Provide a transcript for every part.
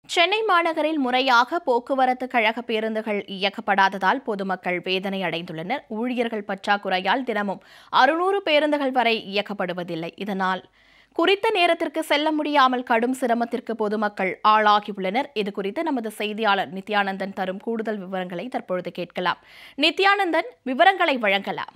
சென்னை மாநகரில் முறையாக போக்குவரத்து கழக பேருந்துகள் இயக்கப்படாததால் பொதுமக்கள் வேதனை அடைந்துள்ளனர் ஊழியர்கள் பற்றாக்குறையால் தினமும் அறுநூறு பேருந்துகள் வரை இயக்கப்படுவதில்லை இதனால் குறித்த நேரத்திற்கு செல்ல முடியாமல் கடும் சிரமத்திற்கு பொதுமக்கள் ஆளாகியுள்ளனர் இதுகுறித்து நமது செய்தியாளர் நித்யானந்தன் தரும் கூடுதல் விவரங்களை தற்பொழுது கேட்கலாம் நித்யானந்தன் விவரங்களை வழங்கலாம்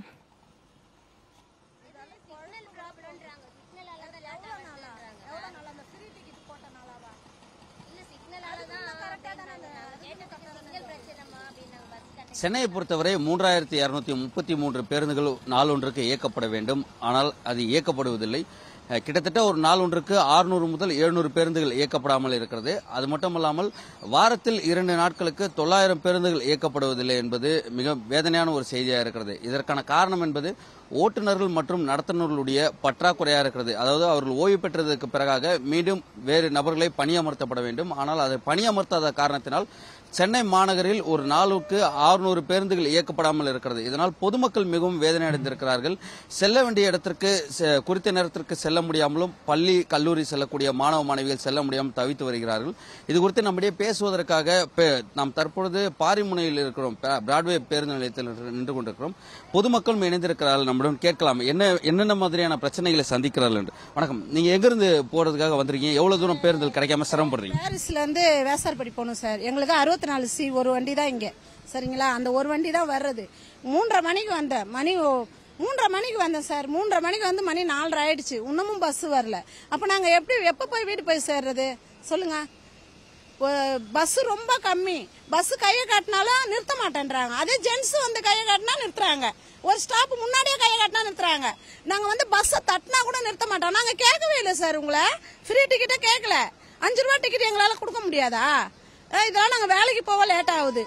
சென்னையை பொறுத்தவரை மூன்றாயிரத்தி இருநூத்தி முப்பத்தி மூன்று பேருந்துகள் நாளொன்றுக்கு இயக்கப்பட வேண்டும் ஆனால் அது இயக்கப்படுவதில்லை அஹ், கிட்டத்தட்ட ஒரு நாளொன்றுக்கு 600 முதல் 700 பேருந்துகள் இயக்கப்படாமல் இருக்கிறது அது மட்டுமல்லாமல் வாரத்தில் இரண்டு நாட்களுக்கு தொள்ளாயிரம் பேருந்துகள் இயக்கப்படுவதில்லை என்பது மிக வேதனையான ஒரு செய்தியாக இருக்கிறது இதற்கான காரணம் என்பது ஓட்டுநர்கள் மற்றும் நடத்துனர்களுடைய பற்றாக்குறையாக இருக்கிறது அதாவது அவர்கள் ஓய்வு பெற்றதற்கு பிறகாக மீண்டும் வேறு நபர்களை பணியமர்த்தப்பட வேண்டும் ஆனால் அதை பணியமர்த்தாத காரணத்தினால் சென்னை மாநகரில் ஒரு நாளுக்கு 600 பேருந்துகள் இயக்கப்படாமல் இருக்கிறது இதனால் பொதுமக்கள் மிகவும் வேதனை அடைந்திருக்கிறார்கள் செல்ல வேண்டிய இடத்திற்கு செ- குறித்த நேரத்திற்கு செல்ல முடியாமலும் பள்ளி கல்லூரி செல்லக்கூடிய மாணவ மாணவிகள் செல்ல முடியாமல் தவித்து வருகிறார்கள் இது குறித்து நம்மிடையே பேசுவதற்காக பே- நாம் தற்பொழுது பாரிமுனையில் இருக்கிறோம் பா- பிராட்வே பேருந்து நிலையத்தில் நின்று- நின்று கொண்டிருக்கிறோம் பொதுமக்களும் இணைந்திருக்கிறார்கள் நம்மிடம் கேட்கலாம் என்ன என்னென்ன மாதிரியான பிரச்சனைகளை சந்திக்கிறார்கள் என்று வணக்கம் நீங்க எங்கிருந்து போறதுக்காக வந்திருக்கீங்க எவ்வளவு தூரம் பேருந்துகள் கிடைக்காம சிரமப்படுறீங்க பாரிஸ்ல இருந்து வேசார்படி போகணும் சார் எங்களுக்கு அறுபத்தி நாலு சி ஒரு வண்டி தான் இங்க சரிங்களா அந்த ஒரு வண்டி தான் வர்றது மூன்றரை மணிக்கு வந்தேன் மணி ஓ- மூன்றரை மணிக்கு வந்தேன் சார் மூன்றரை மணிக்கு வந்து மணி நாலரை ஆயிடுச்சு இன்னமும் பஸ் வரல அப்ப நாங்க எப்படி எப்ப போய் வீடு போய் சேர்றது சொல்லுங்க பஸ் ரொம்ப கம்மி பஸ் கையை காட்டினாலும் நிறுத்த மாட்டேன்றாங்க அதே ஜென்ஸ் வந்து கையை காட்டினா நிறுத்துறாங்க ஒரு ஸ்டாப் முன்னாடியே கையை காட்டினா நிறுத்துறாங்க நாங்க வந்து பஸ்ஸை தட்டினா கூட நிறுத்த மாட்டோம் நாங்க கேட்கவே இல்லை சார் உங்களை ஃப்ரீ டிக்கெட்டே கேட்கல அஞ்சு ரூபா டிக்கெட் எங்களால கொடுக்க முடியாதா அஹ் இதெல்லாம் நாங்க வேலைக்கு போக லேட் ஆகுது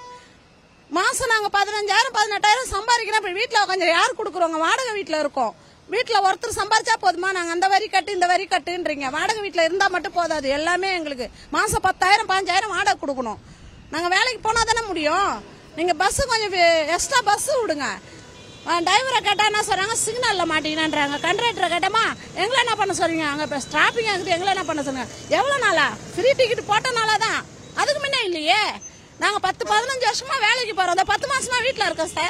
மாசம் நாங்க பதினஞ்சாயிரம் பதினெட்டாயிரம் சம்பாதிக்கிறோம் இப்ப வீட்டுல உட்காந்து யார் கொடுக்குறோங்க வாடகை வீட்டுல இருக்கோம் வீட்டுல ஒருத்தர் சம்பாரிச்சா போதுமா நாங்க அந்த வரி கட்டு இந்த வரி கட்டுன்றீங்க வாடகை வீட்டுல இருந்தா மட்டும் போதாது எல்லாமே எங்களுக்கு மாசம் பத்தாயிரம் பாஞ்சாயிரம் வாடகை கொடுக்கணும் நாங்க வேலைக்கு போனா தானே முடியும் நீங்க பஸ் கொஞ்சம் எக்ஸ்ட்ரா பஸ் விடுங்க டிரைவரை கேட்டா என்ன சொல்றாங்க சிக்னல்ல மாட்டீங்கன்றாங்க கண்ட்ராக்டரை கேட்டமா எங்களை என்ன பண்ண சொல்றீங்க அங்க இப்போ ஸ்டாப்பிங் ஆகுது எங்களை என்ன பண்ண சொல்லுங்க எவ்வளவு நாளா ஃப்ரீ டிக்கெட் போட்டனால தான் அதுக்கு முன்ன இல்லையே நாங்க பத்து பதினஞ்சு வருஷமா வேலைக்கு போறோம் இந்த பத்து மாசமா வீட்டுல இருக்கோம் சார்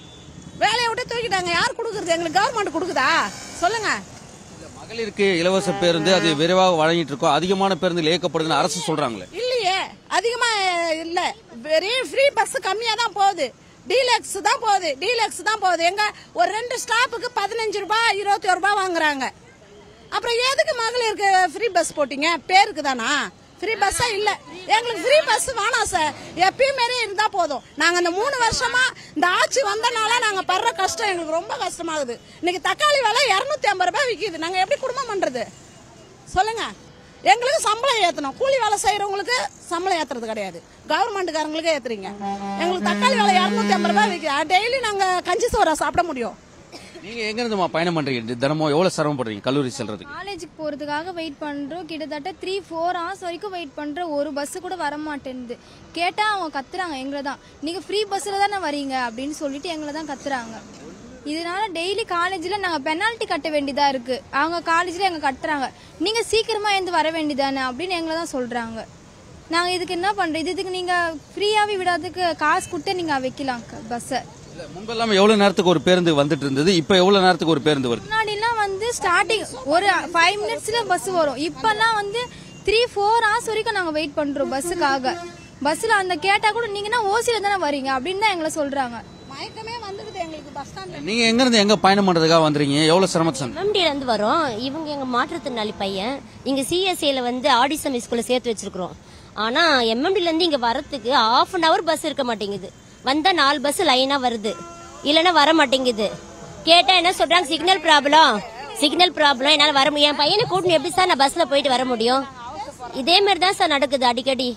வேலையை விட்டு தூக்கிட்டாங்க யார் கொடுக்குறது எங்களுக்கு கவர்மெண்ட் கொடுக்குதா சொல்லுங்க மகளிருக்கு இலவச பேருந்து அது விரைவாக வழங்கிட்டு இருக்கோம் அதிகமான பேருந்துகள் இயக்கப்படுதுன்னு அரசு சொல்றாங்களே இல்லையே அதிகமா அஹ், இல்ல வெறும் ஃப்ரீ பஸ் கம்மியா தான் போகுது டீலக்ஸ் தான் போகுது டீலக்ஸ் தான் போகுது எங்க ஒரு ரெண்டு ஸ்டாப்புக்கு பதினஞ்சு ரூபாய் இருபத்தி ஒரு ரூபாய் வாங்குறாங்க அப்புறம் எதுக்கு மகளிருக்கு ஃப்ரீ பஸ் போட்டீங்க பேருக்கு தானா ஃப்ரீ பஸ்ஸா இல்ல எங்களுக்கு ஃப்ரீ பஸ் வேணாம் சார் எப்பயும் மாரி இருந்தா போதும் நாங்க இந்த மூணு வருஷமா இந்த ஆட்சி வந்தனால நாங்க படுற கஷ்டம் எங்களுக்கு ரொம்ப கஷ்டமாகுது இன்னைக்கு தக்காளி விலை இருநூத்தி ஐம்பது ரூபாய் விக்குது நாங்க எப்படி குடும்பம் பண்றது சொல்லுங்க எங்களுக்கு சம்பளம் ஏத்தணும் கூலி வேலை செய்யறவங்களுக்கு சம்பளம் ஏத்துறது கிடையாது கவர்மெண்ட்டுக்காரங்களுக்கு ஏத்துறீங்க எங்களுக்கு தக்காளி விலை இரநூத்தி ஐம்பது ரூபாய் விற்குது டெய்லி நாங்க கஞ்சி சோறா சாப்பிட முடியும் நீங்க எங்க இருந்துமா பயணம் பண்றீங்க தினமும் எவ்வளவு சிரமப்படுறீங்க கல்லூரி செல்றதுக்கு காலேஜுக்கு போகிறதுக்காக வெயிட் பண்ணுறோம் கிட்டத்தட்ட த்ரீ ஃபோர் ஹவர்ஸ் வரைக்கும் வெயிட் பண்ணுற ஒரு பஸ்ஸு கூட வர மாட்டேன்னுது கேட்டால் அவங்க கத்துறாங்க எங்களை தான் நீங்கள் ஃப்ரீ பஸ்ஸில் தானே வரீங்க அப்படின்னு சொல்லிட்டு எங்களை தான் கத்துறாங்க இதனால டெய்லி காலேஜில் நாங்கள் பெனால்ட்டி கட்ட வேண்டியதாக இருக்குது அவங்க காலேஜில் எங்கள் கட்டுறாங்க நீங்கள் சீக்கிரமாக எழுந்து வர வேண்டியதானே அப்படின்னு எங்களை தான் சொல்கிறாங்க நாங்கள் இதுக்கு என்ன பண்ணுறோம் இதுக்கு நீங்கள் ஃப்ரீயாகவே விடாததுக்கு காசு கொடுத்து நீங்கள் வைக்கலாம் பஸ்ஸை இல்ல முன்பெல்லாம் எவ்வளவு நேரத்துக்கு ஒரு பேருந்து வந்துட்டு இருந்தது இப்ப எவ்வளவு நேரத்துக்கு ஒரு பேருந்து வருது முன்னாடிலாம் வந்து ஸ்டார்டிங் ஒரு ஃபைவ் மினிட்ஸ்ல பஸ் வரும் இப்பெல்லாம் வந்து த்ரீ ஃபோர் ஹவர்ஸ் வரைக்கும் நாங்க வெயிட் பண்றோம் பஸ்ஸுக்காக பஸ்ல அந்த கேட்டா கூட நீங்கன்னா ஓசியில தானே வரீங்க அப்படின்னு தான் எங்களை சொல்றாங்க மயக்கமே வந்துடுது எங்களுக்கு பஸ் ஸ்டாண்ட் நீங்க எங்க இருந்து எங்க பயணம் பண்றதுக்காக வந்தீங்க எவ்வளவு சிரமத்தை சந்தி- எம்எம்டில இருந்து வரோம் இவங்க எங்க மாற்றுத்திறனாளி பையன் இங்க சிஎஸ்ஏல வந்து ஆடிசம் ஸ்கூல்ல சேர்த்து வச்சிருக்கிறோம் ஆனா எம்எம்டில இருந்து இங்க வரத்துக்கு ஹாஃப் அன் ஹவர் பஸ் இருக்க மாட்டேங்குது வந்தா நாலு பஸ் லைனா வருது இல்லைன்னா வர மாட்டேங்குது கேட்டா என்ன சொல்றாங்க சிக்னல் ப்ராப்ளம் சிக்னல் ப்ராப்ளம் என்னால வர முடியும் என் பையனை கூட்டின்னு எப்படி சார் நான் பஸ்ல போயிட்டு வர முடியும் இதே மாதிரி தான் சார் நடக்குது அடிக்கடி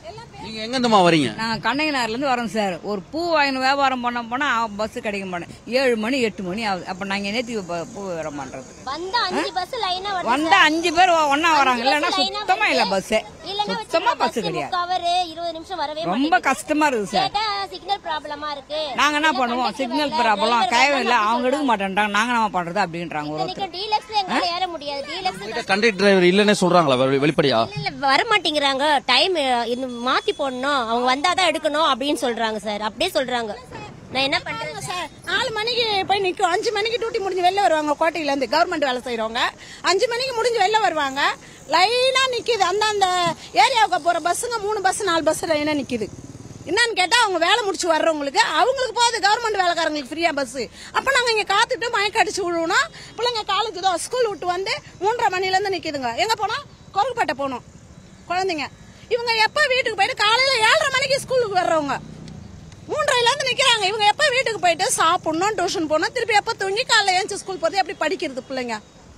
நீங்க எங்கேருந்துமா வரீங்க நாங்கள் கண்ணகினார்லேருந்து வரோம் சார் ஒரு பூ வாங்கின வியாபாரம் பண்ண போனால் பஸ் கிடைக்க மாட்டேன் ஏழு மணி எட்டு மணி ஆகுது அப்போ நாங்கள் நேற்று பூ வியாபாரம் பண்ணுறது வந்த அஞ்சு பஸ் லைனா வந்த அஞ்சு பேர் ஒன்றா வராங்க இல்லைன்னா சுத்தமாக இல்லை பஸ்ஸு சுத்தமாக பஸ் கிடையாது கவரு இருபது நிமிஷம் வரவே ரொம்ப கஷ்டமாக இருக்குது சார் கேட்டா சிக்னல் ப்ராப்ளமா இருக்கு நாங்கள் என்ன பண்ணுவோம் சிக்னல் ப்ராப்ளம் கைவே இல்லை அவங்க எடுக்க மாட்டேன்றாங்க நாங்கள் என்ன பண்ணுறது அப்படின்றாங்க ஒரு இன்னைக்கு டீலக்ஸ்ல எங்களால ஏற முடியாது டீலக்ஸ் கண்டக்டர் டிரைவர் இல்லைன்னே சொல்றாங்களா வெ- வெளிப்படையா இல்ல வர மாட்டேங்கிறாங்க டைம் மாத்தி போடணும் அவங்க வந்தாதான் எடுக்கணும் அப்படின்னு சொல்றாங்க சார் அப்படியே சொல்றாங்க நான் என்ன பண்றது சார் நாலு மணிக்கு போய் நிற்கும் அஞ்சு மணிக்கு டியூட்டி முடிஞ்சு வெளில வருவாங்க கோட்டையிலேருந்து கவர்மெண்ட் வேலை செய்கிறவங்க அஞ்சு மணிக்கு முடிஞ்சு வெளில வருவாங்க லைனாக நிற்கிது அந்தந்த ஏரியாவுக்கு போகிற பஸ்ஸுங்க மூணு பஸ் நாலு பஸ் லைனாக நிற்கிது என்னன்னு கேட்டால் அவங்க வேலை முடிச்சு வர்றவங்களுக்கு அவங்களுக்கு போகுது கவர்மெண்ட் வேலைக்காரங்களுக்கு ஃப்ரீயாக பஸ்ஸு அப்போ நாங்கள் இங்கே காத்துட்டு மயக்க அடிச்சு விழுவோம்னா பிள்ளைங்க காலேஜ் தான் ஸ்கூல் விட்டு வந்து மூன்றரை மணிலேருந்து நிற்கிதுங்க எங்கே போனோம் கொரகுப்பேட்டை போகணும் குழந்தைங்க இவங்க எப்போ வீட்டுக்கு போயிட்டு காலையில் ஏழரை மணிக்கு ஸ்கூலுக்கு வர்றவங்க மூன்றரைல இருந்து நிக்கிறாங்க இவங்க எப்ப வீட்டுக்கு போயிட்டு சாப்பிடணும் டியூஷன் போகணும் திருப்பி எப்ப தூங்கி காலைல ஏஞ்சி ஸ்கூல் போறது எப்படி படிக்கிறது பிள்ளைங்க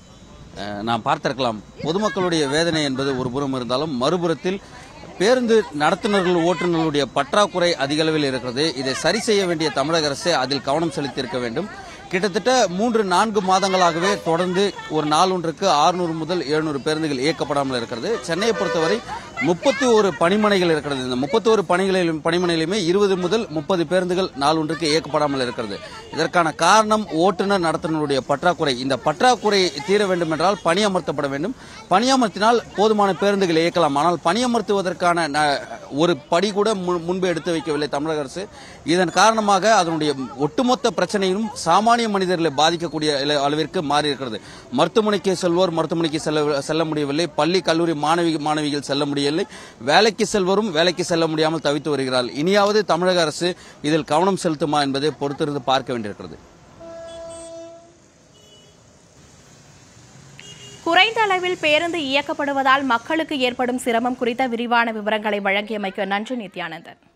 அஹ், நாம் பார்த்திருக்கலாம் பொதுமக்களுடைய வேதனை என்பது ஒரு புறம் இருந்தாலும் மறுபுறத்தில் பேருந்து நடத்துனர்கள் ஓட்டுநர்களுடைய பற்றாக்குறை அதிக அளவில் இருக்கிறது இதை சரி செய்ய வேண்டிய தமிழக அரசு அதில் கவனம் செலுத்தியிருக்க வேண்டும் கிட்டத்தட்ட மூன்று நான்கு மாதங்களாகவே தொடர்ந்து ஒரு நாள் ஒன்றுக்கு ஆறுநூறு முதல் எழுநூறு பேருந்துகள் இயக்கப்படாமல் இருக்கிறது சென்னையை பொறுத்தவரை முப்பத்தி ஒரு பணிமனைகள் இருக்கிறது இந்த முப்பத்தி ஒரு பணிகளிலும் பணிமனையிலுமே இருபது முதல் முப்பது பேருந்துகள் நாள் ஒன்றுக்கு இயக்கப்படாமல் இருக்கிறது இதற்கான காரணம் ஓட்டுநர் நடத்துனருடைய பற்றாக்குறை இந்த பற்றாக்குறை தீர வேண்டும் என்றால் பணியமர்த்தப்பட வேண்டும் பணியமர்த்தினால் போதுமான பேருந்துகள் இயக்கலாம் ஆனால் பணியமர்த்துவதற்கான ந- ஒரு படி கூட முன்- முன்பு எடுத்து வைக்கவில்லை தமிழக அரசு இதன் காரணமாக அதனுடைய ஒட்டுமொத்த பிரச்சனையும் சாமானிய மனிதர்களை பாதிக்கக்கூடிய இல- அளவிற்கு மாறி இருக்கிறது மருத்துவமனைக்கு செல்வோர் மருத்துவமனைக்கு செல்ல செல்ல முடியவில்லை பள்ளி கல்லூரி மாணவி மாணவிகள் செல்ல முடியவில்லை வேலைக்கு செல்வரும் வேலைக்கு செல்ல முடியாமல் தவித்து வருகிறார்கள் இனியாவது தமிழக அரசு இதில் கவனம் செலுத்துமா என்பதை பொறுத்திருந்து பார்க்க வேண்டியிருக்கிறது குறைந்த அளவில் பேருந்து இயக்கப்படுவதால் மக்களுக்கு ஏற்படும் சிரமம் குறித்த விரிவான விவரங்களை வழங்கியமைக்கு நன்றி நித்யானந்தன்